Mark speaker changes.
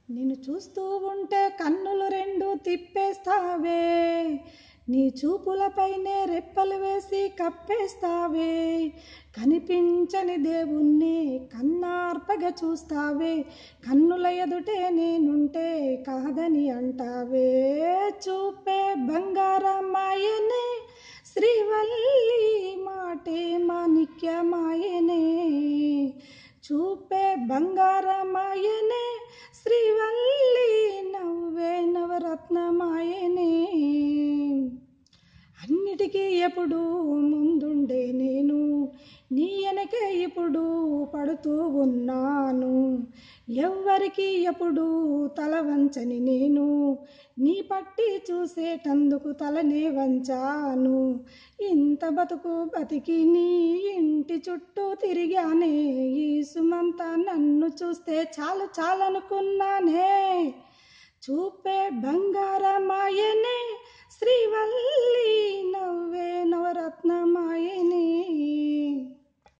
Speaker 1: నిన్ను చూస్తూ ఉంటే కన్నులు రెండు తిప్పేస్తావే నీ చూపులపైనే రెప్పలు వేసి కప్పేస్తావే కనిపించని దేవుణ్ణి కన్నార్పగా చూస్తావే కన్నుల ఎదుటే నేనుంటే కాదని అంటావే చూపే బంగారమాయనే శ్రీవల్లి మాటే మాణిక్యమాయనే చూపే బంగారమాయనే శ్రీవల్లి నవ్వే నవరత్నమాయనే అన్నిటికీ ఎప్పుడు ముందుండే నేను నీ వెనకే ఇప్పుడు పడుతూ ఉన్నాను ఎవ్వరికి ఎప్పుడు తల వంచని నేను నీ పట్టి చూసేటందుకు తలనే వంచాను ఇంత బతుకు బతికి నీ ఇంటి చుట్టూ తిరిగానే ఈ సుమంతా నన్ను చూస్తే చాలు చాలనుకున్నానే చూపే బంగారమాయనే శ్రీవల్లి నవ్వే నవరత్నమాయ